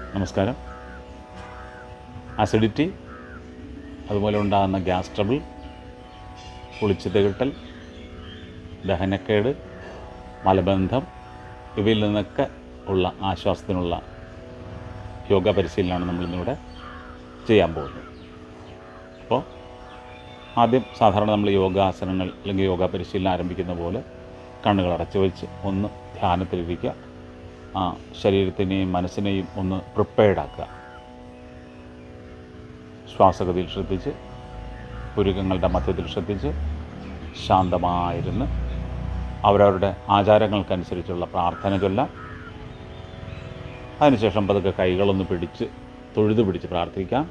നമസ്കാരം അസിഡിറ്റി അതുപോലെ ഉണ്ടാകുന്ന ഗ്യാസ് ട്രബിൾ കുളിച്ച് തികട്ടൽ ദഹനക്കേട് മലബന്ധം ഇവയിൽ നിന്നൊക്കെ ഉള്ള ആശ്വാസത്തിനുള്ള യോഗ പരിശീലനമാണ് നമ്മളിന്നിവിടെ ചെയ്യാൻ പോകുന്നത് അപ്പോൾ ആദ്യം സാധാരണ നമ്മൾ യോഗാസനങ്ങൾ അല്ലെങ്കിൽ യോഗ പരിശീലനം ആരംഭിക്കുന്ന പോലെ കണ്ണുകൾ അടച്ചു വെച്ച് ഒന്ന് ധ്യാനത്തിലിരിക്കുക ആ ശരീരത്തിനെയും മനസ്സിനെയും ഒന്ന് പ്രിപ്പയർഡ് ആക്കുക ശ്വാസഗതിയിൽ ശ്രദ്ധിച്ച് പുരുകങ്ങളുടെ മധ്യത്തിൽ ശ്രദ്ധിച്ച് ശാന്തമായിരുന്ന് അവരവരുടെ ആചാരങ്ങൾക്കനുസരിച്ചുള്ള പ്രാർത്ഥന ചൊല്ലാം അതിനുശേഷം പതുക്കെ കൈകളൊന്ന് പിടിച്ച് തൊഴുതു പിടിച്ച് പ്രാർത്ഥിക്കാം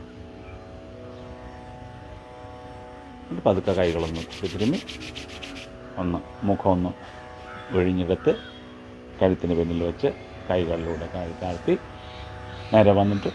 എന്നിട്ട് പതുക്കെ കൈകളൊന്ന് തിരുമ്മി ഒന്ന് മുഖമൊന്ന് ഒഴിഞ്ഞെടുത്ത് കഴുത്തിന് പിന്നിൽ വെച്ച് കൈകളിലൂടെ കൈ താഴ്ത്തി നേരെ വന്നിട്ട്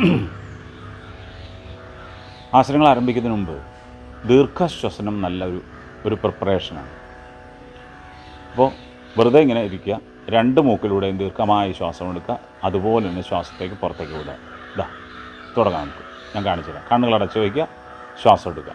ആസനങ്ങൾ ആരംഭിക്കുന്നതിന് മുമ്പ് ദീർഘശ്വസനം നല്ലൊരു ഒരു പ്രിപ്പറേഷനാണ് അപ്പോൾ വെറുതെ ഇങ്ങനെ ഇരിക്കുക രണ്ട് മൂക്കിലൂടെയും ദീർഘമായ ശ്വാസം എടുക്കുക അതുപോലെ തന്നെ ശ്വാസത്തേക്ക് പുറത്തേക്ക് വിടുക ഇതാ തുടങ്ങാം നമുക്ക് ഞാൻ കാണിച്ചു തരാം കണ്ണുകൾ അടച്ചു വയ്ക്കുക ശ്വാസം എടുക്കുക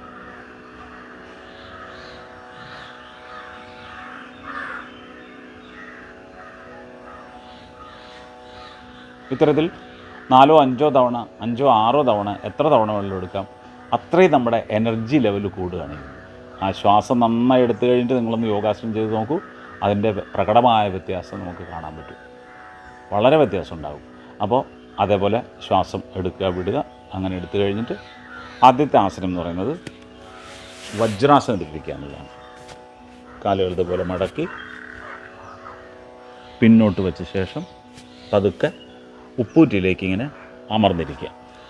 ഇത്തരത്തിൽ നാലോ അഞ്ചോ തവണ അഞ്ചോ ആറോ തവണ എത്ര തവണ വെള്ളം എടുക്കാം അത്രയും നമ്മുടെ എനർജി ലെവൽ കൂടുകയാണ് ചെയ്യുന്നത് ആ ശ്വാസം നന്നായി എടുത്തു കഴിഞ്ഞിട്ട് നിങ്ങളൊന്ന് യോഗാസനം ചെയ്ത് നോക്കൂ അതിൻ്റെ പ്രകടമായ വ്യത്യാസം നമുക്ക് കാണാൻ പറ്റും വളരെ വ്യത്യാസം ഉണ്ടാകും അപ്പോൾ അതേപോലെ ശ്വാസം എടുക്കുക വിടുക അങ്ങനെ എടുത്തു കഴിഞ്ഞിട്ട് ആദ്യത്തെ ആസനം എന്ന് പറയുന്നത് വജ്രാസനത്തിലിരിക്കുക എന്നുള്ളതാണ് കാലുകൾ ഇതുപോലെ മടക്കി പിന്നോട്ട് വെച്ച ശേഷം പതുക്കെ ഉപ്പൂറ്റിലേക്ക് ഇങ്ങനെ അമർന്നിരിക്കുക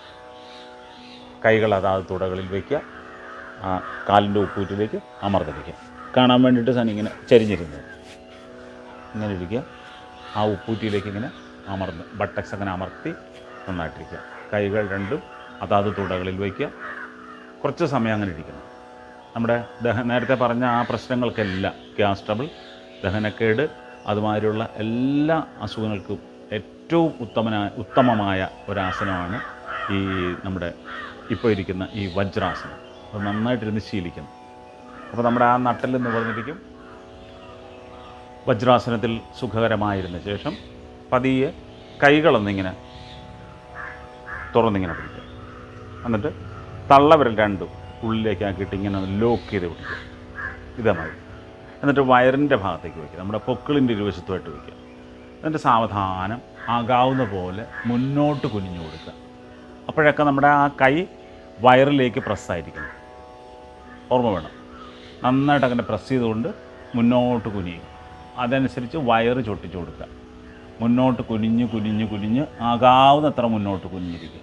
കൈകൾ അതാത് തുടകളിൽ വയ്ക്കുക ആ കാലിൻ്റെ ഉപ്പൂറ്റിലേക്ക് അമർന്നിരിക്കുക കാണാൻ വേണ്ടിയിട്ട് സാധനം ഇങ്ങനെ ചരിഞ്ഞിരുന്നത് ഇങ്ങനെ ഇരിക്കുക ആ ഉപ്പൂറ്റിയിലേക്ക് ഇങ്ങനെ അമർന്ന് ബട്ടക്സ് അങ്ങനെ അമർത്തി നന്നായിട്ടിരിക്കുക കൈകൾ രണ്ടും അതാത് തുടകളിൽ വയ്ക്കുക കുറച്ച് സമയം അങ്ങനെ ഇരിക്കണം നമ്മുടെ ദഹ നേരത്തെ പറഞ്ഞ ആ പ്രശ്നങ്ങൾക്കെല്ലാം ഗ്യാസ് ട്രബിൾ ദഹനക്കേട് അതുമാതിരിയുള്ള എല്ലാ അസുഖങ്ങൾക്കും ഏറ്റവും ഉത്തമനായ ഉത്തമമായ ഒരാസനമാണ് ഈ നമ്മുടെ ഇപ്പോൾ ഇരിക്കുന്ന ഈ വജ്രാസനം അത് നന്നായിട്ടിരുന്ന് ശീലിക്കണം അപ്പോൾ നമ്മുടെ ആ നട്ടൽ നിവർന്നിരിക്കും വജ്രാസനത്തിൽ സുഖകരമായിരുന്ന ശേഷം പതിയെ കൈകളൊന്നിങ്ങനെ തുറന്നിങ്ങനെ പിടിക്കുക എന്നിട്ട് തള്ളവിരൽ രണ്ടും ഉള്ളിലേക്ക് ആക്കിയിട്ട് ഇങ്ങനെ ലോക്ക് ചെയ്ത് പിടിക്കുക ഇതേമാതിരി എന്നിട്ട് വയറിൻ്റെ ഭാഗത്തേക്ക് വയ്ക്കുക നമ്മുടെ പൊക്കിളിൻ്റെ ഇരുവശത്തുമായിട്ട് വയ്ക്കുക എന്നിട്ട് സാവധാനം ആകാവുന്ന പോലെ മുന്നോട്ട് കുനിഞ്ഞു കൊടുക്കുക അപ്പോഴൊക്കെ നമ്മുടെ ആ കൈ വയറിലേക്ക് പ്രസ്സായിരിക്കണം ഓർമ്മ വേണം നന്നായിട്ട് അങ്ങനെ പ്രസ് ചെയ്തുകൊണ്ട് മുന്നോട്ട് കുനിയും അതനുസരിച്ച് വയറ് ചൊട്ടിച്ചു കൊടുക്കുക മുന്നോട്ട് കുനിഞ്ഞ് കുനിഞ്ഞ് കുനിഞ്ഞ് ആകാവുന്നത്ര മുന്നോട്ട് കുനിഞ്ഞിരിക്കുക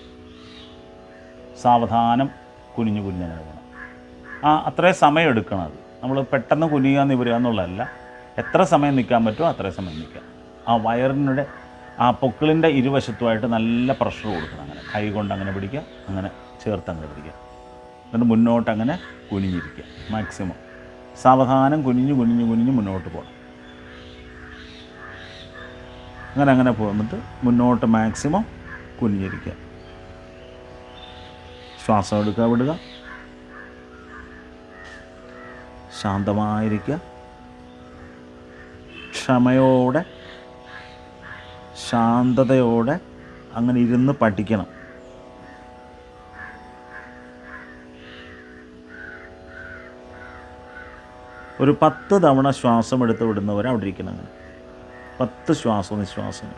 സാവധാനം കുനിഞ്ഞ് കുനിഞ്ഞങ്ങനെ വേണം ആ അത്രയും സമയം എടുക്കണം അത് നമ്മൾ പെട്ടെന്ന് കുനിയുക നിവരുക എന്നുള്ളതല്ല എത്ര സമയം നിൽക്കാൻ പറ്റുമോ അത്രയും സമയം നിൽക്കുക ആ വയറിനുടെ ആ പൊക്കിളിൻ്റെ ഇരുവശത്തുമായിട്ട് നല്ല പ്രഷർ കൊടുക്കണം അങ്ങനെ കൈ കൊണ്ട് അങ്ങനെ പിടിക്കുക അങ്ങനെ ചേർത്ത് അങ്ങനെ പിടിക്കുക എന്നിട്ട് മുന്നോട്ട് അങ്ങനെ കുനിഞ്ഞിരിക്കുക മാക്സിമം സാവധാനം കുനിഞ്ഞ് കുനിഞ്ഞ് കുനിഞ്ഞ് മുന്നോട്ട് പോകണം അങ്ങനെ അങ്ങനെ പോന്നിട്ട് മുന്നോട്ട് മാക്സിമം കുനിഞ്ഞിരിക്കുക ശ്വാസം എടുക്കുക വിടുക ശാന്തമായിരിക്കുക ക്ഷമയോടെ ശാന്തതയോടെ അങ്ങനെ ഇരുന്ന് പഠിക്കണം ഒരു പത്ത് തവണ ശ്വാസം എടുത്ത് വിടുന്നവർ അവിടെ ഇരിക്കണം അങ്ങനെ പത്ത് ശ്വാസ നിശ്വാസങ്ങൾ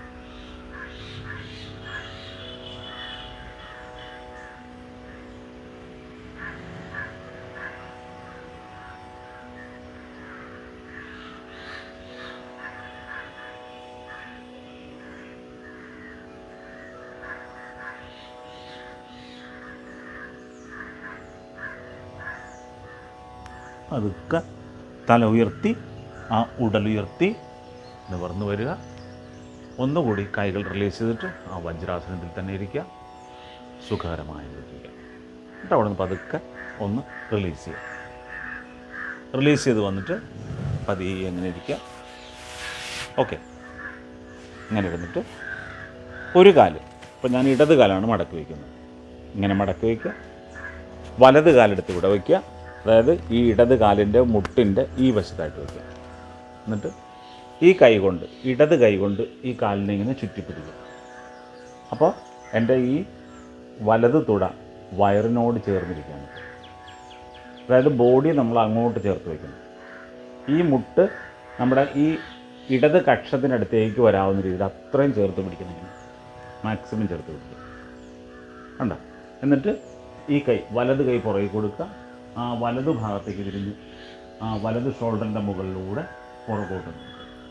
പതുക്കെ തല ഉയർത്തി ആ ഉടലുയർത്തി നിവർന്നു വരിക ഒന്നുകൂടി കൈകൾ റിലീസ് ചെയ്തിട്ട് ആ വജ്രാസനത്തിൽ തന്നെ ഇരിക്കുക സുഖകരമായി ഇരിക്കുക എന്നിട്ട് അവിടെ നിന്ന് പതുക്കെ ഒന്ന് റിലീസ് ചെയ്യുക റിലീസ് ചെയ്ത് വന്നിട്ട് പതിയെ എങ്ങനെ ഇരിക്കുക ഓക്കെ ഇങ്ങനെ ഇരുന്നിട്ട് ഒരു കാല് ഇപ്പോൾ ഞാൻ ഇടത് കാലാണ് മടക്കി വയ്ക്കുന്നത് ഇങ്ങനെ മടക്കി വയ്ക്കുക വലത് കാലെടുത്ത് ഇവിടെ വയ്ക്കുക അതായത് ഈ ഇടത് കാലിൻ്റെ മുട്ടിൻ്റെ ഈ വശത്തായിട്ട് വയ്ക്കുക എന്നിട്ട് ഈ കൈ കൊണ്ട് ഇടത് കൈ കൊണ്ട് ഈ കാലിനെ ഇങ്ങനെ ചുറ്റിപ്പിടിക്കുക അപ്പോൾ എൻ്റെ ഈ വലത് തുട വയറിനോട് ചേർന്നിരിക്കുകയാണ് അതായത് ബോഡി നമ്മൾ അങ്ങോട്ട് ചേർത്ത് വയ്ക്കണം ഈ മുട്ട് നമ്മുടെ ഈ ഇടത് കക്ഷത്തിനടുത്തേക്ക് വരാവുന്ന രീതിയിൽ അത്രയും ചേർത്ത് പിടിക്കണം ഇങ്ങനെ. മാക്സിമം ചേർത്ത് പിടിക്കുക കണ്ട എന്നിട്ട് ഈ കൈ വലത് കൈ പുറകെ കൊടുക്കുക ആ വലത് ഭാഗത്തേക്ക് തിരിഞ്ഞ് ആ വലത് ഷോൾഡറിൻ്റെ മുകളിലൂടെ പുറകോട്ട് നോക്കുക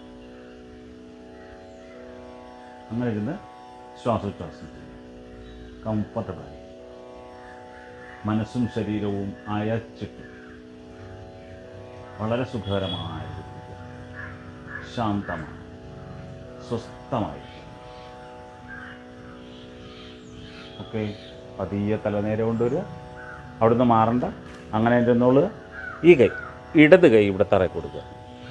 അങ്ങനെ ഇരുന്ന് ശ്വാസോച്ഛ്വാസം ചെയ്യുക കംഫർട്ടബിളായി മനസ്സും ശരീരവും അയച്ചിട്ട് വളരെ സുഖകരമായ രീതിയിൽ ശാന്തമായി സ്വസ്ഥമായി ഓക്കെ പതിയെ തലനേരെ കൊണ്ടുവരിക അവിടുന്ന് മാറണ്ട അങ്ങനെ ഇരുന്നോളുക ഈ കൈ ഇടത് കൈ ഇവിടെ തറയിൽ കൊടുക്കുക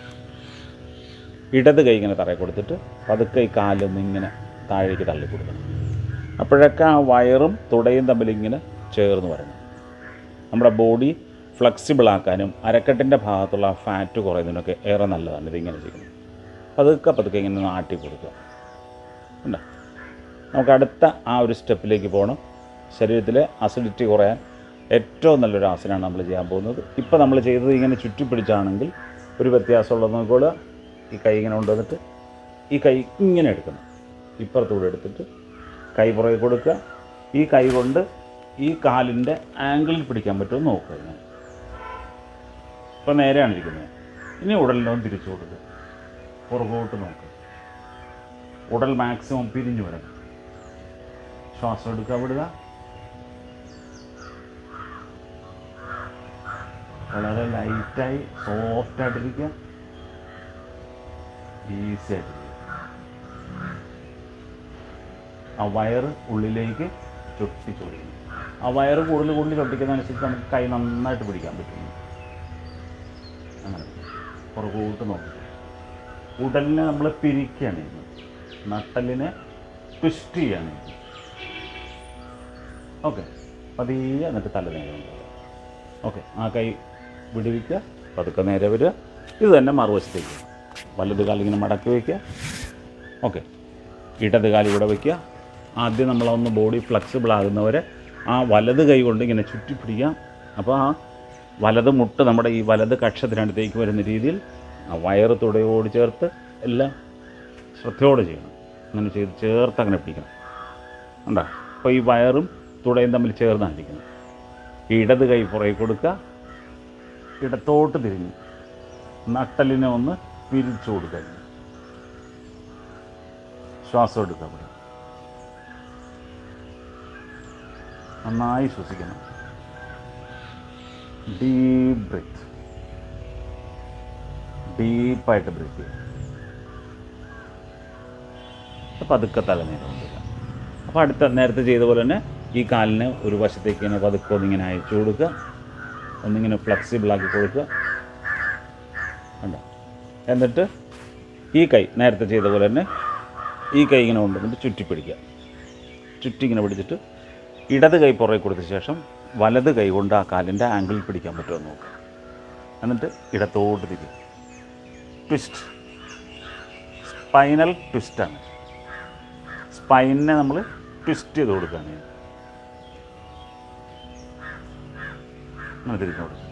ഇടത് കൈ ഇങ്ങനെ തറയിൽ കൊടുത്തിട്ട് പതുക്കെ ഈ കാലൊന്ന് ഇങ്ങനെ താഴേക്ക് തള്ളി കൊടുക്കണം അപ്പോഴൊക്കെ ആ വയറും തുടയും തമ്മിൽ ഇങ്ങനെ ചേർന്ന് വരണം നമ്മുടെ ബോഡി ഫ്ലെക്സിബിൾ ആക്കാനും അരക്കെട്ടിൻ്റെ ഭാഗത്തുള്ള ഫാറ്റ് കുറയുന്നതിനൊക്കെ ഏറെ നല്ലതാണ് ഇതിങ്ങനെ ചെയ്യുന്നത് പതുക്കെ പതുക്കെ ഇങ്ങനെ നാട്ടി കൊടുക്കുക ഉണ്ടോ നമുക്ക് അടുത്ത ആ ഒരു സ്റ്റെപ്പിലേക്ക് പോകണം ശരീരത്തിലെ അസിഡിറ്റി കുറയാൻ ഏറ്റവും നല്ലൊരു ആസനമാണ് നമ്മൾ ചെയ്യാൻ പോകുന്നത് ഇപ്പോൾ നമ്മൾ ചെയ്തത് ഇങ്ങനെ ചുറ്റിപ്പിടിച്ചാണെങ്കിൽ ഒരു വ്യത്യാസമുള്ളത് നോക്കുക ഈ കൈ ഇങ്ങനെ കൊണ്ടുവന്നിട്ട് ഈ കൈ ഇങ്ങനെ എടുക്കണം ഇപ്പുറത്തൂടെ എടുത്തിട്ട് കൈ പുറകെ കൊടുക്കുക ഈ കൈ കൊണ്ട് ഈ കാലിൻ്റെ ആംഗിളിൽ പിടിക്കാൻ പറ്റുമോ നോക്കുക ഇങ്ങനെ ഇപ്പോൾ നേരെയാണ് ഇരിക്കുന്നത് ഇനി ഉടലിനൊന്ന് തിരിച്ചു കൊടുക്കുക പുറകോട്ട് നോക്കുക ഉടൽ മാക്സിമം പിരിഞ്ഞു വരണം ശ്വാസം എടുക്കുക വിടുക വളരെ ലൈറ്റായി സോഫ്റ്റ് ആയിട്ടിരിക്കുക ഈസി ആയിട്ടിരിക്കുക ആ വയറ് ഉള്ളിലേക്ക് ചൊട്ടി ചൊടിക്കുന്നു ആ വയറ് കൂടുതൽ കൂടുതൽ ചൊട്ടിക്കുന്നതനുസരിച്ച് നമുക്ക് കൈ നന്നായിട്ട് പിടിക്കാൻ പറ്റും അങ്ങനെ പുറകോട്ട് നോക്കി ഉടലിനെ നമ്മൾ പിരിക്കുകയാണ് ചെയ്യുന്നത് നട്ടലിനെ ട്വിസ്റ്റ് ചെയ്യാണ് ചെയ്യുന്നത് ഓക്കെ പതിയെ എന്നിട്ട് തല നേരെ കൊണ്ടുവരിക ഓക്കെ ആ കൈ വിടുവിക്കുക പതുക്കെ നേരെ വരിക ഇത് തന്നെ മറുവശത്തേക്ക് വലത് കാലിങ്ങനെ മടക്കി വയ്ക്കുക ഓക്കെ ഇടത് കാല് ഇവിടെ വയ്ക്കുക ആദ്യം നമ്മളൊന്ന് ബോഡി ഫ്ലെക്സിബിൾ ആകുന്നവരെ ആ വലത് കൈ കൊണ്ട് ഇങ്ങനെ ചുറ്റി പിടിക്കാം അപ്പോൾ ആ വലത് മുട്ട് നമ്മുടെ ഈ വലത് കക്ഷത്തിനടുത്തേക്ക് വരുന്ന രീതിയിൽ ആ വയറ് തുടയോട് ചേർത്ത് എല്ലാം ശ്രദ്ധയോടെ ചെയ്യണം അങ്ങനെ ചെയ്ത് ചേർത്ത് അങ്ങനെ പിടിക്കണം ഉണ്ടോ അപ്പോൾ ഈ വയറും തുടയും തമ്മിൽ ചേർന്നായിരിക്കണം ഈ ഇടത് കൈ പുറകെ കൊടുക്കുക ഇടത്തോട്ട് തിരിഞ്ഞ് നട്ടലിനെ ഒന്ന് പിരിച്ചു കൊടുക്കുക ശ്വാസം എടുക്കുക അവിടെ നന്നായി ശ്വസിക്കണം ഡീപ് ബ്രീത്ത് ഡീപ്പായിട്ട് ബ്രീത്ത് ചെയ്യുക അപ്പോൾ പതുക്കെ തലനേരം കൊണ്ടുവരിക അപ്പോൾ അടുത്ത നേരത്തെ ചെയ്ത പോലെ തന്നെ ഈ കാലിനെ ഒരു വശത്തേക്ക് ഇങ്ങനെ പതുക്കെ ഒന്നിങ്ങനെ അയച്ചു കൊടുക്കുക ഒന്നിങ്ങനെ flexible ആക്കി കൊടുക്കുക കണ്ടോ എന്നിട്ട് ഈ കൈ നേരത്തെ ചെയ്ത പോലെ തന്നെ ഈ കൈ ഇങ്ങനെ കൊണ്ടുവന്നിട്ട് ചുറ്റി പിടിക്കുക ചുറ്റി ഇങ്ങനെ പിടിച്ചിട്ട് ഇടത് കൈ പുറകെ കൊടുത്ത ശേഷം വലത് കൈ കൊണ്ട് ആ കാലിൻ്റെ ആംഗിളിൽ പിടിക്കാൻ പറ്റുമോ എന്ന് നോക്കുക എന്നിട്ട് ഇടത്തോട്ട് തിരിയും ട്വിസ്റ്റ് സ്പൈനൽ ട്വിസ്റ്റാണ് സ്പൈനിനെ നമ്മൾ ട്വിസ്റ്റ് ചെയ്ത് കൊടുക്കുകയാണ് ചെയ്യുന്നത്. അങ്ങനെ തിരിഞ്ഞു കൊടുക്കുക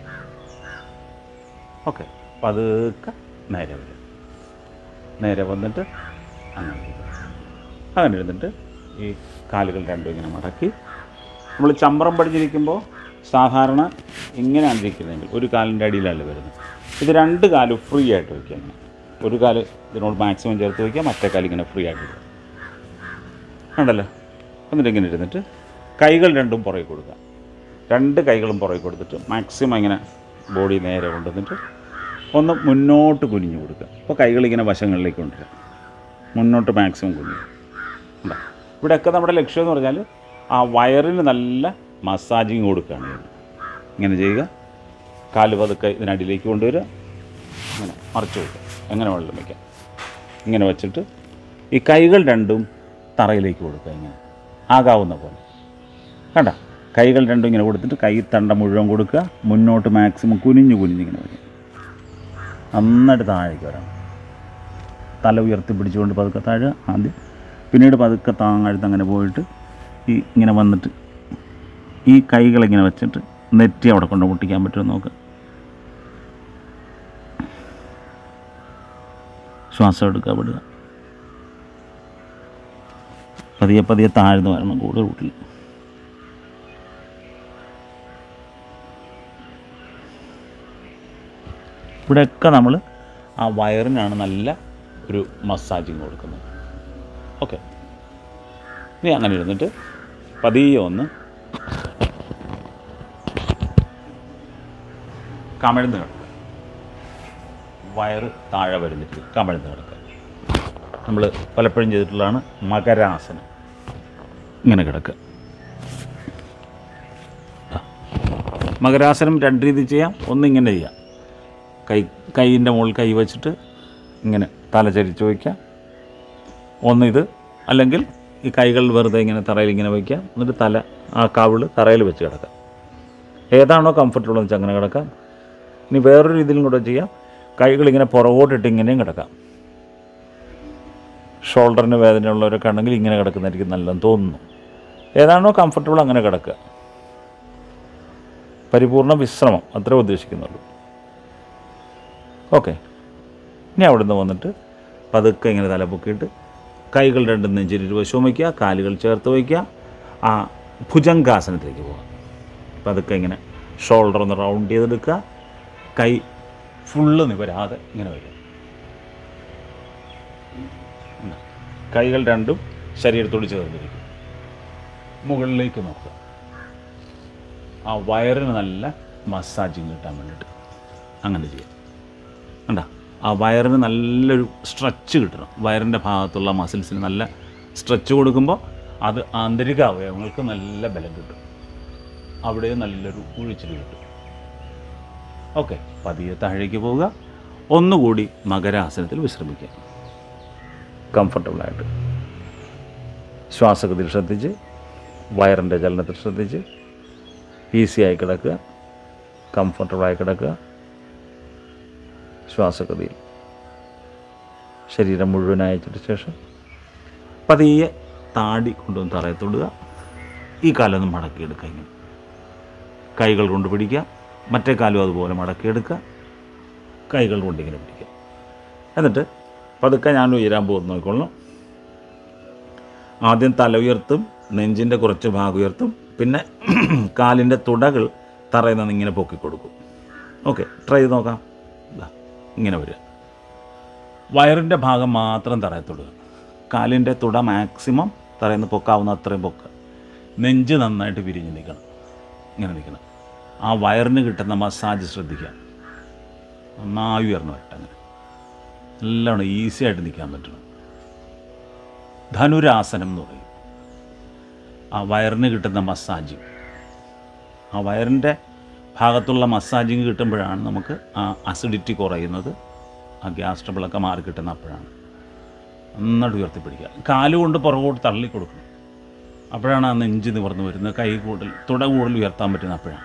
ഓക്കെ പതുക്കെ നേരെ വരിക നേരെ വന്നിട്ട് അങ്ങനെ ഇരിക്കുക. അങ്ങനെ ഇരുന്നിട്ട് ഈ കാലുകൾ രണ്ടും ഇങ്ങനെ മടക്കി നമ്മൾ ചമ്പ്രം പഠിച്ചിരിക്കുമ്പോൾ സാധാരണ ഇങ്ങനെയാണ് ഇരിക്കുന്നതെങ്കിൽ ഒരു കാലിൻ്റെ അടിയിലല്ല വരുന്നത് ഇത് രണ്ട് കാലും ഫ്രീ ആയിട്ട് വയ്ക്കുക അങ്ങനെ ഒരു കാല് ഇതിനോട് മാക്സിമം ചേർത്ത് വയ്ക്കുക മറ്റേ കാല് ഇങ്ങനെ ഫ്രീ ആയിട്ട് വയ്ക്കുക ഉണ്ടല്ലോ എന്നിട്ട് ഇങ്ങനെ ഇരുന്നിട്ട് കൈകൾ രണ്ടും പുറകെ കൊടുക്കുക രണ്ട് കൈകളും പുറകെ കൊടുത്തിട്ട് മാക്സിമം ഇങ്ങനെ ബോഡി നേരെ കൊണ്ടുവന്നിട്ട് ഒന്ന് മുന്നോട്ട് കുനിഞ്ഞു കൊടുക്കുക അപ്പോൾ കൈകൾ ഇങ്ങനെ വശങ്ങളിലേക്ക് കൊണ്ടുവരിക മുന്നോട്ട് മാക്സിമം കുനിഞ്ഞു ഉണ്ടോ ഇവിടെയൊക്കെ നമ്മുടെ ലക്ഷ്യം എന്ന് പറഞ്ഞാൽ ആ വയറിന് നല്ല മസാജിങ് കൊടുക്കുകയാണ് ചെയ്യുന്നത് ഇങ്ങനെ ചെയ്യുക കാല് പതുക്കെ ഇതിനടിയിലേക്ക് കൊണ്ടുവരിക ഇങ്ങനെ മറിച്ച് വയ്ക്കുക എങ്ങനെ വെള്ളം വയ്ക്കാം ഇങ്ങനെ വെച്ചിട്ട് ഈ കൈകൾ രണ്ടും തറയിലേക്ക് കൊടുക്കുക ഇങ്ങനെ ആകാവുന്ന പോലെ കണ്ട കൈകൾ രണ്ടും ഇങ്ങനെ കൊടുത്തിട്ട് കൈ തണ്ട മുഴുവൻ കൊടുക്കുക മുന്നോട്ട് മാക്സിമം കുനിഞ്ഞു കുനിഞ്ഞ് ഇങ്ങനെ വരും നന്നായിട്ട് താഴേക്ക് വരണം തല ഉയർത്തി പിടിച്ചുകൊണ്ട് പതുക്കെ താഴെ ആദ്യം പിന്നീട് പതുക്കെ താഴ്ത്ത് അങ്ങനെ പോയിട്ട് ഈ ഇങ്ങനെ വന്നിട്ട് ഈ കൈകളിങ്ങനെ വെച്ചിട്ട് നെറ്റി അവിടെ കൊണ്ട് മുട്ടിക്കാൻ പറ്റുമോ നോക്ക് ശ്വാസം എടുക്കുക വിടുക പതിയെ പതിയെ താഴ്ന്നു വരണം കൂടുതൽ കൂട്ടിൽ ഇവിടെയൊക്കെ നമ്മൾ ആ വയറിനാണ് നല്ല ഒരു മസാജിങ് കൊടുക്കുന്നത് ഓക്കെ ഇനി അങ്ങനെ ഇരുന്നിട്ട് പതിയെ ഒന്ന് കമിഴ്ന്ന് കിടക്കുക വയറ് താഴെ വരുന്നിട്ട് കമിഴ്ന്ന് കിടക്കുക നമ്മൾ പലപ്പോഴും ചെയ്തിട്ടുള്ളതാണ് മകരാസനം ഇങ്ങനെ കിടക്കുക ആ. മകരാസനം രണ്ട് രീതി ചെയ്യാം ഒന്ന് ഇങ്ങനെ ചെയ്യാം കൈ കൈയിൻ്റെ മുകളിൽ കൈ വെച്ചിട്ട് ഇങ്ങനെ തല ചരിച്ച് വയ്ക്കുക ഒന്ന് ഇത് അല്ലെങ്കിൽ ഈ കൈകൾ വെറുതെ ഇങ്ങനെ തറയിൽ ഇങ്ങനെ വയ്ക്കുക എന്നിട്ട് തല ആ കവിള് തറയിൽ വെച്ച് കിടക്കാം ഏതാണോ കംഫർട്ടബിൾ എന്ന് വെച്ചാൽ അങ്ങനെ കിടക്കാം ഇനി വേറൊരു രീതിയിലും കൂടെ ചെയ്യാം കൈകൾ ഇങ്ങനെ പുറകോട്ടിട്ട് ഇങ്ങനെയും കിടക്കാം ഷോൾഡറിന് വേദനയുള്ളവരൊക്കെ ആണെങ്കിൽ ഇങ്ങനെ കിടക്കുന്നതായിരിക്കും നല്ലതെന്ന് തോന്നുന്നു ഏതാണോ കംഫർട്ടബിൾ അങ്ങനെ കിടക്കുക പരിപൂർണ വിശ്രമം അത്രേ ഉദ്ദേശിക്കുന്നുള്ളൂ ഓക്കെ ഇനി അവിടുന്ന് വന്നിട്ട് പതുക്കെ ഇങ്ങനെ തല പൊക്കിയിട്ട് കൈകൾ രണ്ടും നെഞ്ചിൽ വശവും വയ്ക്കുക കാലുകൾ ചേർത്ത് വയ്ക്കുക ആ ഭുജംഗാസനത്തിലേക്ക് പോവുക പതുക്കെ ഇങ്ങനെ ഷോൾഡർ ഒന്ന് റൗണ്ട് ചെയ്തെടുക്കുക കൈ ഫുള്ള് നിവരാതെ ഇങ്ങനെ വയ്ക്കുക ഉം. കൈകൾ രണ്ടും ശരീരത്തോട് ചേർന്നിരിക്കും മുകളിലേക്ക് നോക്കുക ആ വയറിന് നല്ല മസാജിങ് കിട്ടാൻ വേണ്ടിയിട്ട് അങ്ങനെ ചെയ്യാം കണ്ട ആ വയറിന് നല്ലൊരു സ്ട്രെച്ച് കിട്ടണം വയറിൻ്റെ ഭാഗത്തുള്ള മസിൽസിന് നല്ല സ്ട്രെച്ച് കൊടുക്കുമ്പോൾ അത് ആന്തരിക അവയവങ്ങൾക്ക് നല്ല ബലം കിട്ടും അവിടെ നല്ലൊരു ഉഴിച്ചിൽ കിട്ടും ഓക്കെ പതിയെ താഴേക്ക് പോവുക ഒന്നുകൂടി മകരാസനത്തിൽ വിശ്രമിക്കുക കംഫർട്ടബിളായിട്ട് ശ്വാസഗതിയിൽ ശ്രദ്ധിച്ച് വയറിൻ്റെ ചലനത്തിൽ ശ്രദ്ധിച്ച് ഈസിയായി കിടക്കുക കംഫർട്ടബിളായി കിടക്കുക ശ്വാസഗതിയിൽ ശരീരം മുഴുവൻ അയച്ചിട്ട് ശേഷം പതിയെ താടി കൊണ്ടുവന്ന് തറയെ തൊടുക ഈ കാലൊന്ന് മടക്കിയെടുക്കുക ഇങ്ങനെ കൈകൾ കൊണ്ട് പിടിക്കുക മറ്റേ കാലും അതുപോലെ മടക്കിയെടുക്കുക കൈകൾ കൊണ്ട് ഇങ്ങനെ പിടിക്കുക എന്നിട്ട് പതുക്കെ ഞാൻ ഉയരാൻ പോകുന്ന നോക്കിക്കൊള്ളണം ആദ്യം തല ഉയർത്തും നെഞ്ചിൻ്റെ കുറച്ച് ഭാഗം ഉയർത്തും പിന്നെ കാലിൻ്റെ തുടകൾ തറയിൽ നിന്ന് ഇങ്ങനെ പൊക്കി കൊടുക്കും ഓക്കെ ട്രൈ ചെയ്ത് നോക്കാം ദാ, ഇങ്ങനെ വരിക വയറിൻ്റെ ഭാഗം മാത്രം തറയിൽ തൊടുക കാലിൻ്റെ തുട മാക്സിമം തറയിൽ നിന്ന് പൊക്കാവുന്ന അത്രയും പൊക്കുക നെഞ്ച് നന്നായിട്ട് വിരിഞ്ഞ് നിൽക്കണം ഇങ്ങനെ നിൽക്കണം ആ വയറിന് കിട്ടുന്ന മസാജ് ശ്രദ്ധിക്കുക നന്നായി ഉയർന്നു വരട്ടെ അങ്ങനെ നല്ലോണം ഈസി ആയിട്ട് നിൽക്കാൻ പറ്റണം ധനുരാസനം എന്ന് പറയും ആ വയറിന് കിട്ടുന്ന മസാജ് ആ വയറിൻ്റെ ഭാഗത്തുള്ള മസാജിങ് കിട്ടുമ്പോഴാണ് നമുക്ക് ആ അസിഡിറ്റി കുറയുന്നത് ആ ഗ്യാസ് ട്രബിളൊക്കെ മാറി കിട്ടുന്ന അപ്പോഴാണ് നന്നായിട്ട് ഉയർത്തിപ്പിടിക്കുക കാലുകൊണ്ട് പുറകോട്ട് തള്ളി കൊടുക്കണം അപ്പോഴാണ് ആ നെഞ്ച് നിവർന്ന് വരുന്നത് കൈ കൂടുതൽ തുട കൂടുതൽ ഉയർത്താൻ പറ്റുന്ന അപ്പോഴാണ്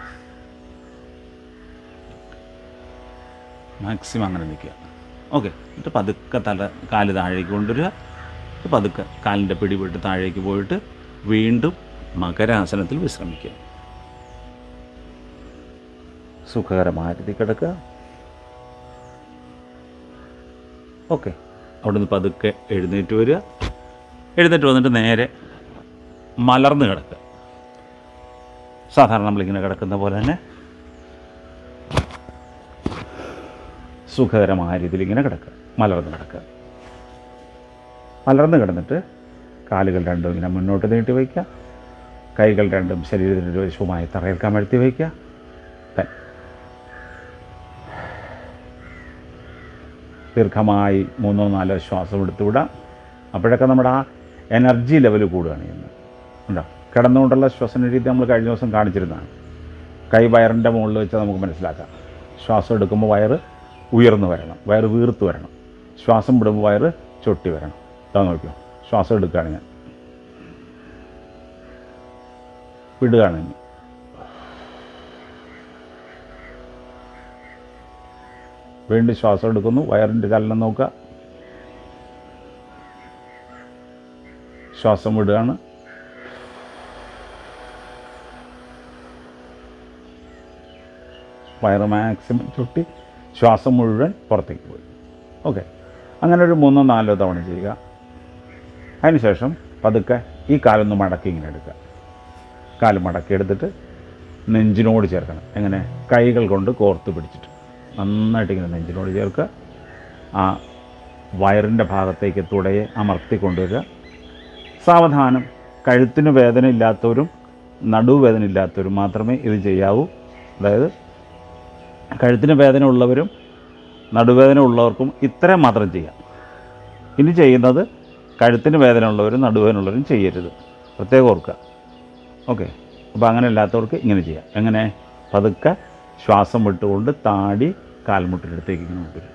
മാക്സിമം അങ്ങനെ നിൽക്കുക ഓക്കെ എന്നിട്ട് പതുക്കെ തല കാല് താഴേക്ക് കൊണ്ടുവരിക എന്നിട്ട് പതുക്കെ കാലിൻ്റെ പിടി വിട്ട് താഴേക്ക് പോയിട്ട് വീണ്ടും മകരാസനത്തിൽ വിശ്രമിക്കുക സുഖകരമായ രീതിയിൽ കിടക്കുക ഓക്കെ അവിടുന്ന് പതുക്കെ എഴുന്നേറ്റ് വരിക എഴുന്നേറ്റ് വന്നിട്ട് നേരെ മലർന്ന് കിടക്കുക സാധാരണ നമ്മളിങ്ങനെ കിടക്കുന്ന പോലെ തന്നെ സുഖകരമായ രീതിയിൽ ഇങ്ങനെ കിടക്കുക മലർന്ന് കിടക്കുക മലർന്ന് കിടന്നിട്ട് കാലുകൾ രണ്ടും ഇങ്ങനെ മുന്നോട്ട് നീട്ടി വയ്ക്കുക കൈകൾ രണ്ടും ശരീരത്തിൻ്റെ വശവുമായി തറയിൽ കമഴ്ത്തി വയ്ക്കുക Then ദീർഘമായി മൂന്നോ നാലോ ശ്വാസം എടുത്ത് വിടാം അപ്പോഴൊക്കെ നമ്മുടെ ആ എനർജി ലെവൽ കൂടുകയാണ് ചെയ്യുന്നത് ഉണ്ടോ കിടന്നുകൊണ്ടുള്ള ശ്വസന രീതി നമ്മൾ കഴിഞ്ഞ ദിവസം കാണിച്ചിരുന്നതാണ് കൈ വയറിൻ്റെ മുകളിൽ വെച്ച് നമുക്ക് മനസ്സിലാക്കാം ശ്വാസം എടുക്കുമ്പോൾ വയറ് ഉയർന്നു വരണം വയറ് വീർത്ത് വരണം ശ്വാസം വിടുമ്പോൾ വയറ് ചൊട്ടി വരണം ഇതാ നോക്കിയോ ശ്വാസം എടുക്കുകയാണ് ഞാൻ വിടുകയാണ് ഇനി വീണ്ടും ശ്വാസം എടുക്കുന്നു വയറിൻ്റെ ചലനം നോക്കുക ശ്വാസം വിടുകയാണ് വയറ് മാക്സിമം ചുട്ടി ശ്വാസം മുഴുവൻ പുറത്തേക്ക് പോയി ഓക്കെ അങ്ങനെ ഒരു മൂന്നോ നാലോ തവണ ചെയ്യുക അതിനുശേഷം പതുക്കെ ഈ കാലൊന്ന് മടക്കി ഇങ്ങനെ എടുക്കുക കാല് മടക്കി എടുത്തിട്ട് നെഞ്ചിനോട് ചേർക്കണം എങ്ങനെ കൈകൾ കൊണ്ട് കോർത്ത് പിടിച്ചിട്ട് നന്നായിട്ട് ഇങ്ങനെ നെഞ്ചിനോട് ചേർക്കുക ആ വയറിൻ്റെ ഭാഗത്തേക്ക് തുടയെ അമർത്തി കൊണ്ടുവരിക സാവധാനം കഴുത്തിന് വേദന ഇല്ലാത്തവരും നടുവേദന ഇല്ലാത്തവരും മാത്രമേ ഇത് ചെയ്യാവൂ അതായത് കഴുത്തിന് വേദന ഉള്ളവരും നടുവേദന ഉള്ളവർക്കും ഇത്രയും മാത്രം ചെയ്യാം ഇനി ചെയ്യുന്നത് കഴുത്തിന് വേദന ഉള്ളവരും നടുവേദന ഉള്ളവരും ചെയ്യരുത് പ്രത്യേകം ഓർക്കുക ഓക്കെ അപ്പോൾ അങ്ങനെ അല്ലാത്തവർക്ക് ഇങ്ങനെ ചെയ്യാം എങ്ങനെ പതുക്കെ ശ്വാസം വിട്ടുകൊണ്ട് താടി കാൽമുട്ടിനടുത്തേക്ക് ഇങ്ങനെ കൊണ്ടുവരിക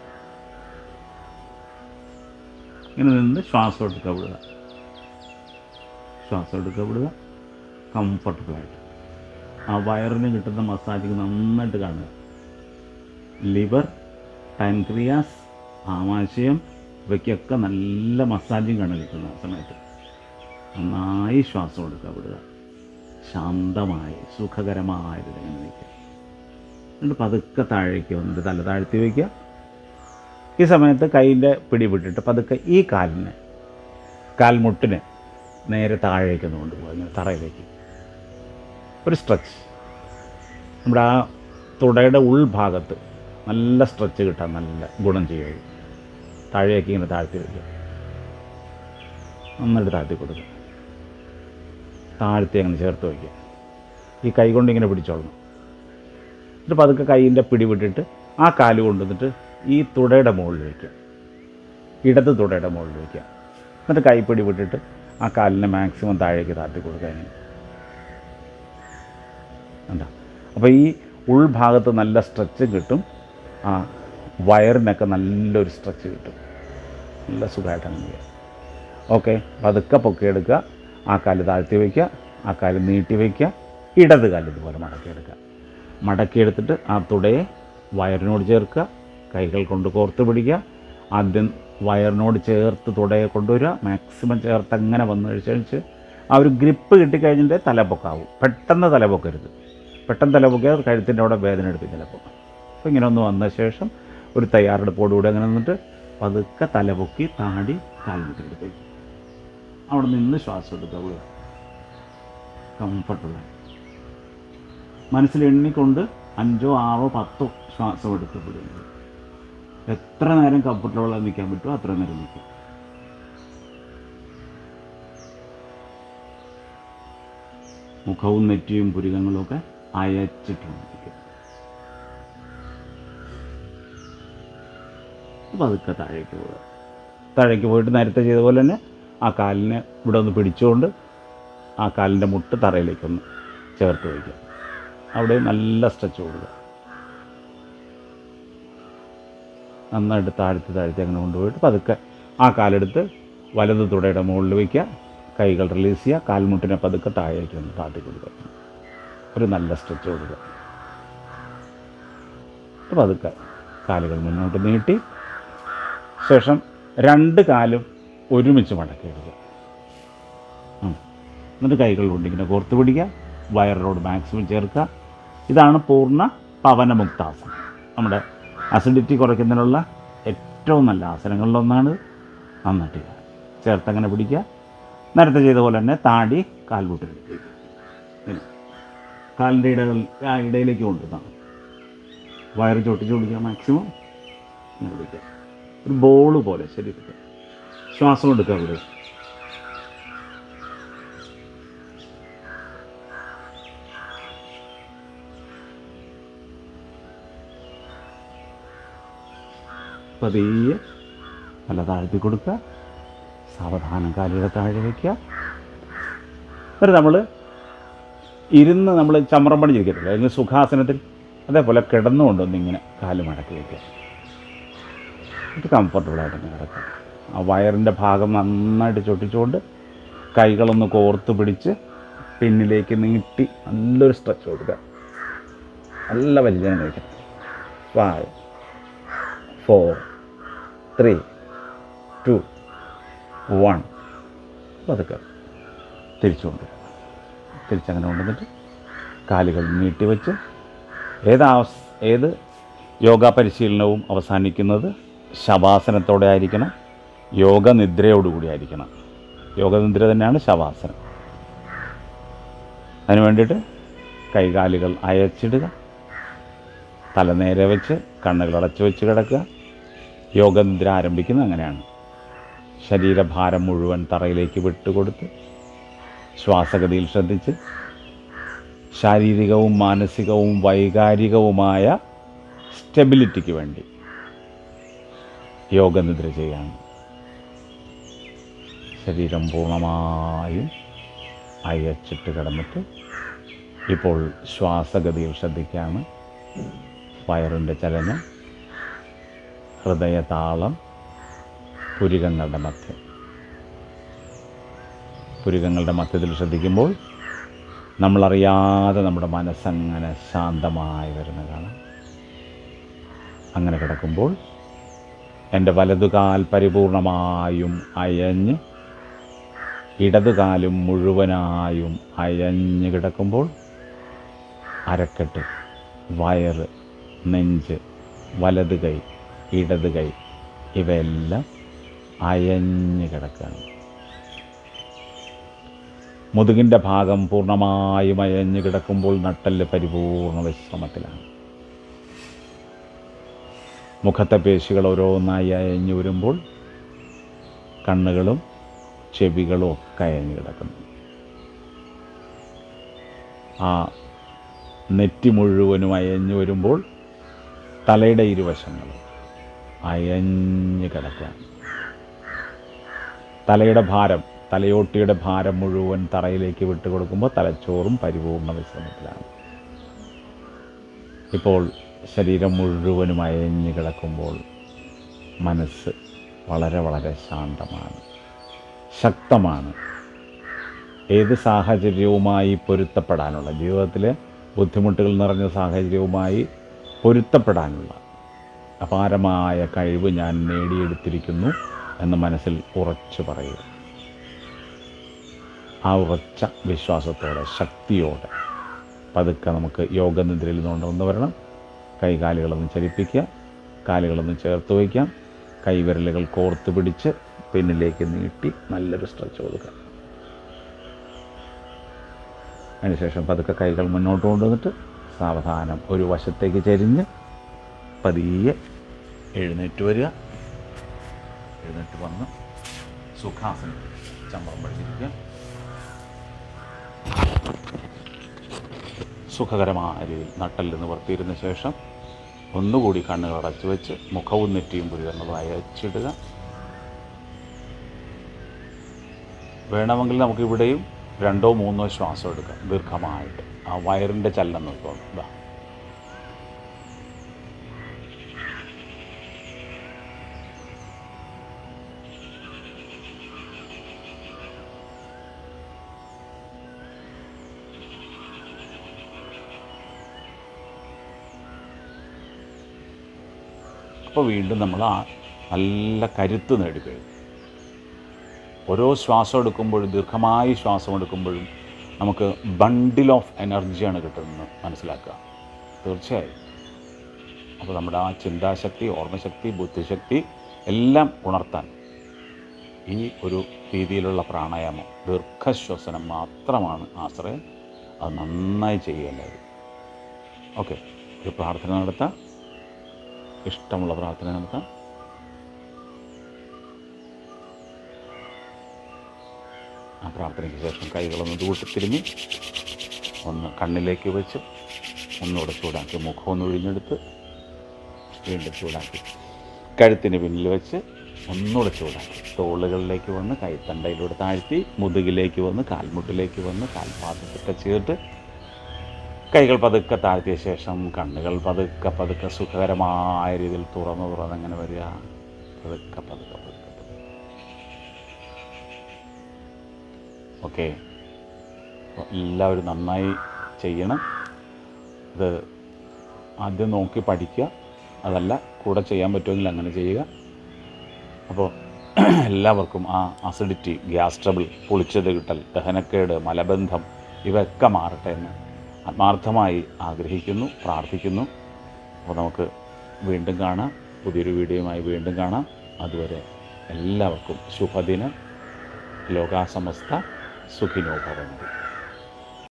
ഇങ്ങനെ നിന്ന് ശ്വാസം എടുക്കുക വിടുക ശ്വാസം എടുക്കുക വിടുക കംഫർട്ടബിളായിട്ട് ആ വയറിന് കിട്ടുന്ന മസാജിങ് നന്നായിട്ട് കാണുക ലിവർ പാൻക്രിയാസ് ആമാശയം ഇവയ്ക്കൊക്കെ നല്ല മസാജിങ് ആണ് കിട്ടുന്നത് ആ സമയത്ത് നന്നായി ശ്വാസം എടുക്കുക വിടുക ശാന്തമായി സുഖകരമായത് ഇങ്ങനെ നിൽക്കുക എന്നിട്ട് പതുക്കെ താഴേക്ക് വന്നിട്ട് തല താഴ്ത്തി വയ്ക്കുക ഈ സമയത്ത് കൈയിൻ്റെ പിടി വിട്ടിട്ട് പതുക്കെ ഈ കാലിനെ കാൽമുട്ടിനെ നേരെ താഴേക്ക് ഒന്ന് കൊണ്ടുപോകുക ഇങ്ങനെ തറയിലേക്ക് ഒരു സ്ട്രെച്ച് നമ്മുടെ ആ തുടയുടെ ഉൾഭാഗത്ത് നല്ല സ്ട്രെച്ച് കിട്ടാൻ നല്ല ഗുണം ചെയ്യുക താഴേക്ക് ഇങ്ങനെ താഴ്ത്തി വയ്ക്കുക നന്നായിട്ട് താഴ്ത്തി കൊടുക്കുക താഴ്ത്തി അങ്ങനെ ചേർത്ത് വയ്ക്കുക ഈ കൈ കൊണ്ട് ഇങ്ങനെ പിടിച്ചോളണം എന്നിട്ട് പതുക്കെ കൈയിൻ്റെ പിടി വിട്ടിട്ട് ആ കാല് കൊണ്ടുവന്നിട്ട് ഈ തുടയുടെ മുകളിൽ വയ്ക്കുക ഇടത് തുടയുടെ മുകളിൽ വയ്ക്കുക എന്നിട്ട് കൈപ്പിടി വിട്ടിട്ട് ആ കാലിനെ മാക്സിമം താഴേക്ക് താഴ്ത്തി കൊടുക്കുക ഇങ്ങനെ കണ്ടോ അപ്പോൾ ഈ ഉൾഭാഗത്ത് നല്ല സ്ട്രെച്ച് കിട്ടും ആ വയറിനൊക്കെ നല്ലൊരു സ്ട്രെച്ച് കിട്ടും നല്ല സുഖമായിട്ട് അങ്ങനെ ചെയ്യാം ഓക്കെ പതുക്കെ പൊക്കിയെടുക്കുക ആ കാല് താഴ്ത്തി വയ്ക്കുക ആ കാല് നീട്ടി വയ്ക്കുക ഇടത് കാല് ഇതുപോലെ മടക്കിയെടുക്കുക മടക്കിയെടുത്തിട്ട് ആ തുടയെ വയറിനോട് ചേർക്കുക കൈകൾ കൊണ്ട് കോർത്ത് പിടിക്കുക ആദ്യം വയറിനോട് ചേർത്ത് തുടയെ കൊണ്ടുവരിക മാക്സിമം ചേർത്ത് അങ്ങനെ വന്നു കഴിച്ചഴിച്ച് ആ ഒരു ഗ്രിപ്പ് കിട്ടിക്കഴിഞ്ഞിട്ട് തലപ്പൊക്കാവും പെട്ടെന്ന് തലപ്പൊക്കരുത് പെട്ടെന്ന് തലപ്പൊക്കിയാൽ കഴുത്തിൻ്റെ അവിടെ വേദന എടുക്കും ചിലപ്പോൾ അപ്പോൾ ഇങ്ങനെ ഒന്ന് വന്ന ശേഷം ഒരു തയ്യാറെടുപ്പോടുകൂടി അങ്ങനെ നിന്നിട്ട് പതുക്കെ തലപൊക്കി താടി കാൽമുട്ടിലെടുത്തേക്ക് അവിടെ നിന്ന് ശ്വാസം എടുക്കുക കംഫർട്ടുള്ള മനസ്സിൽ എണ്ണിക്കൊണ്ട് അഞ്ചോ ആറോ പത്തോ ശ്വാസം എടുത്ത് വിടുന്നത് എത്ര നേരം കംഫർട്ടബിളായി നിൽക്കാൻ പറ്റുമോ അത്ര നേരം നിൽക്കും മുഖവും നെറ്റിയും പുരികങ്ങളും ഒക്കെ അയച്ചിട്ട് നിൽക്കുക അപ്പോൾ അതൊക്കെ താഴേക്ക് പോവുക താഴേക്ക് പോയിട്ട് നേരത്തെ ചെയ്ത പോലെ തന്നെ ആ കാലിനെ ഇവിടെ ഒന്ന് പിടിച്ചുകൊണ്ട് ആ കാലിൻ്റെ മുട്ട് തറയിലേക്കൊന്ന് ചേർത്ത് വയ്ക്കുക അവിടെ നല്ല സ്ട്രെച്ച് കൊടുക്കുക നന്നായിട്ട് താഴ്ത്തി താഴ്ത്തി അങ്ങനെ കൊണ്ടുപോയിട്ട് പതുക്കെ ആ കാലെടുത്ത് വലത് തുടയുടെ മുകളിൽ വയ്ക്കുക കൈകൾ റിലീസ് ചെയ്യുക കാൽമുട്ടിനെ പതുക്കെ താഴേക്ക് ഒന്ന് താത്തി കൊടുക്കുക ഒരു നല്ല സ്ട്രെച്ച് കൊടുക്കുക അപ്പോൾ പതുക്കെ കാലുകൾ മുന്നോട്ട് നീട്ടി ശേഷം രണ്ട് കാലും ഒരുമിച്ച് മടക്കി എടുക്കുക ഉം. എന്നിട്ട് കൈകൾ കൊണ്ട് ഇങ്ങനെ കോർത്ത് പിടിക്കുക വയറിനോട് മാക്സിമം ചേർക്കുക ഇതാണ് പൂർണ്ണ പവനമുക്താസനം നമ്മുടെ അസിഡിറ്റി കുറയ്ക്കുന്നതിനുള്ള ഏറ്റവും നല്ല ആസനങ്ങളിലൊന്നാണ് നന്നായിട്ട് ചെയ്യുക. ചേർത്തങ്ങനെ പിടിക്കുക നേരത്തെ ചെയ്ത പോലെ തന്നെ താടി കാൽമുട്ടിലെടുക്കുക ഇങ്ങനെ കാലിൻ്റെ ഇടകൾ ആ ഇടയിലേക്ക് കൊണ്ടുവന്നാണ് വയറ് ചൊട്ടിച്ച് പിടിക്കുക മാക്സിമം ഇങ്ങനെ പിടിക്കുക ഒരു ബോൾ പോലെ ശരീരത്തിൽ ശ്വാസം എടുക്കുക അവിടെ പതിയെ തല താഴ്ത്തി കൊടുക്കുക സാവധാനം കാലുകളെ താഴെ വയ്ക്കുക എന്നിട്ട് നമ്മൾ ഇരുന്ന് നമ്മൾ ചമ്രം പണി ചെയ്തിട്ടില്ല അല്ലെങ്കിൽ സുഖാസനത്തിൽ അതേപോലെ കിടന്നുകൊണ്ടൊന്ന് ഇങ്ങനെ കാല് മടക്കി വയ്ക്കുക ഇത് കംഫർട്ടബിളായിട്ട് ഇങ്ങനെ കിടക്കുക ആ വയറിൻ്റെ ഭാഗം നന്നായിട്ട് ചൊട്ടിച്ചുകൊണ്ട് കൈകളൊന്ന് കോർത്ത് പിടിച്ച് പിന്നിലേക്ക് നീട്ടി നല്ലൊരു സ്ട്രെച്ച് കൊടുക്കുക നല്ല വലിയ കഴിക്കാം five four three two one പതുക്കെ തിരിച്ചു കൊണ്ടുവരിക തിരിച്ചങ്ങനെ കൊണ്ടുവന്നിട്ട് കാലുകൾ നീട്ടി വെച്ച് ഏത് അവസ് ഏത് യോഗ പരിശീലനവും അവസാനിക്കുന്നത് ശവാസനത്തോടെ ആയിരിക്കണം യോഗനിദ്രയോടുകൂടി ആയിരിക്കണം യോഗനിദ്ര തന്നെയാണ് ശവാസനം അതിന് വേണ്ടിയിട്ട് കൈകാലുകൾ അയച്ചിടുക തല നേരെ വെച്ച് കണ്ണുകൾ അടച്ചു വെച്ച് കിടക്കുക യോഗനിദ്ര ആരംഭിക്കുന്നത് അങ്ങനെയാണ് ശരീരഭാരം മുഴുവൻ തറയിലേക്ക് വിട്ടുകൊടുത്ത് ശ്വാസഗതിയിൽ ശ്രദ്ധിച്ച് ശാരീരികവും മാനസികവും വൈകാരികവുമായ സ്റ്റെബിലിറ്റിക്ക് വേണ്ടി യോഗനിദ്ര ചെയ്യാണ് ശരീരം പൂർണ്ണമായും അയച്ചിട്ട് കിടന്നിട്ട് ഇപ്പോൾ ശ്വാസഗതിയിൽ ശ്രദ്ധിക്കുകയാണ് വയറിൻ്റെ ചലനം ഹൃദയതാളം പുരികങ്ങളുടെ മധ്യം പുരികങ്ങളുടെ മധ്യത്തിൽ ശ്രദ്ധിക്കുമ്പോൾ നമ്മളറിയാതെ നമ്മുടെ മനസ്സങ്ങനെ ശാന്തമായി വരുന്ന കാണാം അങ്ങനെ കിടക്കുമ്പോൾ എൻ്റെ വലതുകാൽ പരിപൂർണമായും അയഞ്ഞ് ഇടതുകാലും മുഴുവനായും അയഞ്ഞ് കിടക്കുമ്പോൾ അരക്കെട്ട് വയറ് നെഞ്ച് വലത് കൈ ഇടത് കൈ ഇവയെല്ലാം അയഞ്ഞ് കിടക്കുകയാണ് മുതുകിൻ്റെ ഭാഗം പൂർണ്ണമായും അയഞ്ഞ് കിടക്കുമ്പോൾ നട്ടല് പരിപൂർണ വിശ്രമത്തിലാണ് മുഖത്തെ പേശികൾ ഓരോന്നായി അയഞ്ഞു വരുമ്പോൾ കണ്ണുകളും ചെവികളും ഒക്കെ അയഞ്ഞു കിടക്കുന്നു ആ നെറ്റി മുഴുവനും അയഞ്ഞു വരുമ്പോൾ തലയുടെ ഇരുവശങ്ങളും അയഞ്ഞു കിടക്കുകയാണ് തലയുടെ ഭാരം തലയോട്ടിയുടെ ഭാരം മുഴുവൻ തറയിലേക്ക് വിട്ടുകൊടുക്കുമ്പോൾ തലച്ചോറും പരിപൂർണ വിശ്രമത്തിലാണ് ഇപ്പോൾ ശരീരം മുഴുവനും അയഞ്ഞു കിടക്കുമ്പോൾ മനസ്സ് വളരെ വളരെ ശാന്തമാണ് ശക്തമാണ് ഏത് സാഹചര്യവുമായി പൊരുത്തപ്പെടാനുള്ള ജീവിതത്തിലെ ബുദ്ധിമുട്ടുകൾ നിറഞ്ഞ സാഹചര്യവുമായി പൊരുത്തപ്പെടാനുള്ള അപാരമായ കഴിവ് ഞാൻ നേടിയെടുത്തിരിക്കുന്നു എന്ന് മനസ്സിൽ ഉറച്ചു പറയുക ആ ഉറച്ച വിശ്വാസത്തോടെ ശക്തിയോടെ പതുക്കെ നമുക്ക് യോഗനിദ്രയിൽ നിന്നുകൊണ്ടുവന്ന് വരണം കൈകാലുകളൊന്ന് ചലിപ്പിക്കുക കാലുകളൊന്ന് ചേർത്ത് വയ്ക്കാം കൈവിരലുകൾ കോർത്ത് പിടിച്ച് പിന്നിലേക്ക് നീട്ടി നല്ലൊരു സ്ട്രെച്ച് കൊടുക്കുക അതിനുശേഷം പതുക്കെ കൈകൾ മുന്നോട്ട് കൊണ്ടുവന്നിട്ട് സാവധാനം ഒരു വശത്തേക്ക് ചെരിഞ്ഞ് പതിയെ എഴുന്നേറ്റ് വരിക എഴുന്നേറ്റ് വന്ന് സുഖാസനം ചമ്പറം പഠിച്ചിരിക്കുക സുഖകരമായ രീതിയിൽ നട്ടലിൽ നിവർത്തിയിരുന്ന ശേഷം ഒന്നുകൂടി കണ്ണുകൾ അടച്ചു വെച്ച് മുഖവും നെറ്റിയും പുരികങ്ങളും അയച്ചിടുക വേണമെങ്കിൽ നമുക്ക് ഇവിടെയും രണ്ടോ മൂന്നോ ശ്വാസം എടുക്കാം ദീർഘമായിട്ട് ആ വയറിൻ്റെ ചലനം നോക്കണം ഇതാ അപ്പോൾ വീണ്ടും നമ്മൾ ആ നല്ല കരുത്ത് നേടുകയും ഓരോ ശ്വാസം എടുക്കുമ്പോഴും ദീർഘമായി ശ്വാസം എടുക്കുമ്പോഴും നമുക്ക് ബണ്ടിൽ ഓഫ് എനർജിയാണ് കിട്ടുന്നത് മനസ്സിലാക്കുക തീർച്ചയായും അപ്പോൾ നമ്മുടെ ആ ചിന്താശക്തി ഓർമ്മശക്തി ബുദ്ധിശക്തി എല്ലാം ഉണർത്താൻ ഈ ഒരു രീതിയിലുള്ള പ്രാണായാമം ദീർഘശ്വസനം മാത്രമാണ് ആശ്രയം അത് നന്നായി ചെയ്യുകയല്ലായിരുന്നു ഓക്കെ ഒരു പ്രാർത്ഥന നടത്താം ഇഷ്ടമുള്ള പ്രാർത്ഥന നടത്താം ആ പ്രാർത്ഥനയ്ക്ക് ശേഷം കൈകളൊന്ന് തൂട്ടി തിരുമ്മി ഒന്ന് കണ്ണിലേക്ക് വെച്ച് ഒന്നുകൂടെ ചൂടാക്കി മുഖം ഒന്ന് ഒഴിഞ്ഞെടുത്ത് വീണ്ടും ചൂടാക്കി കഴുത്തിന് പിന്നിൽ വെച്ച് ഒന്നുകൂടെ ചൂടാക്കി തോളുകളിലേക്ക് വന്ന് കൈത്തണ്ടയിലൂടെ താഴ്ത്തി മുതുകിലേക്ക് വന്ന് കാൽമുട്ടിലേക്ക് വന്ന് കാൽപാദത്തൊക്കെ ചേർത്ത് കൈകൾ പതുക്കെ താഴ്ത്തിയ ശേഷം കണ്ണുകൾ പതുക്കെ പതുക്കെ സുഖകരമായ രീതിയിൽ തുറന്നു തുറന്ന് അങ്ങനെ വരിക പതുക്കെ പതുക്കെ പതുക്കെ ഓക്കെ അപ്പോൾ എല്ലാവരും നന്നായി ചെയ്യണം ഇത് ആദ്യം നോക്കി പഠിക്കുക അതല്ല കൂടെ ചെയ്യാൻ പറ്റുമെങ്കിൽ അങ്ങനെ ചെയ്യുക അപ്പോൾ എല്ലാവർക്കും ആ അസിഡിറ്റി ഗ്യാസ് ട്രബിൾ പുളിച്ചത് കിട്ടൽ ദഹനക്കേട് മലബന്ധം ഇവയൊക്കെ മാറട്ടെ എന്ന് ആത്മാർത്ഥമായി ആഗ്രഹിക്കുന്നു പ്രാർത്ഥിക്കുന്നു അപ്പോൾ നമുക്ക് വീണ്ടും കാണാം പുതിയൊരു വീഡിയോയുമായി വീണ്ടും കാണാം അതുവരെ എല്ലാവർക്കും ശുഭദിനം ലോകാസമസ്ത സുഖിനോ ഭവന്തി